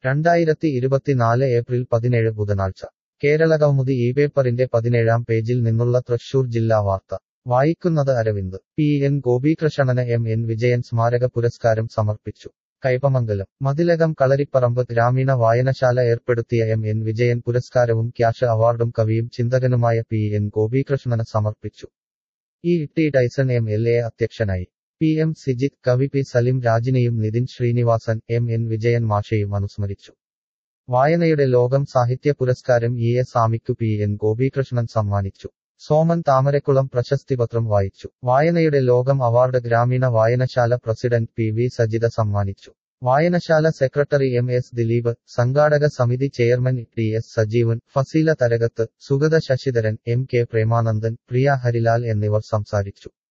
രണ്ടായിരത്തി ഇരുപത്തിനാല് ഏപ്രിൽ പതിനേഴ് ബുധനാഴ്ച കേരളകൗമുദി ഈ പേപ്പറിന്റെ പതിനേഴാം പേജിൽ നിന്നുള്ള തൃശൂർ ജില്ലാ വാർത്ത വായിക്കുന്നത് അരവിന്ദ് പി എൻ ഗോപീകൃഷ്ണന് എം എൻ വിജയൻ സ്മാരക പുരസ്കാരം സമർപ്പിച്ചു കൈപ്പമംഗലം മതിലകം കളരിപ്പറമ്പ് ഗ്രാമീണ വായനശാല ഏർപ്പെടുത്തിയ എം എൻ വിജയൻ പുരസ്കാരവും ക്യാഷ് അവാർഡും കവിയും ചിന്തകനുമായ പി എൻ ഗോപീകൃഷ്ണന് സമർപ്പിച്ചു E T Dyson M L A അധ്യക്ഷനായി പി എം സിജിത് കവി പി സലിം രാജിനെയും നിതിൻ ശ്രീനിവാസൻ എം എൻ വിജയൻ മാഷയും അനുസ്മരിച്ചു വായനയുടെ ലോകം സാഹിത്യ പുരസ്കാരം ഇ എ സ്വാമിക്കു പി എൻ ഗോപീകൃഷ്ണൻ സമ്മാനിച്ചു സോമൻ താമരക്കുളം പ്രശസ്തിപത്രം വായിച്ചു വായനയുടെ ലോകം അവാർഡ് ഗ്രാമീണ വായനശാല പ്രസിഡന്റ് പി വി സജിത സമ്മാനിച്ചു വായനശാല സെക്രട്ടറി എം എസ് ദിലീപ് സംഘാടക സമിതി chairman T S Sajeevan Faseela Tharakath Sugatha Sasidharan M K Premanandan Priya Harilal എന്നിവർ സംസാരിച്ചു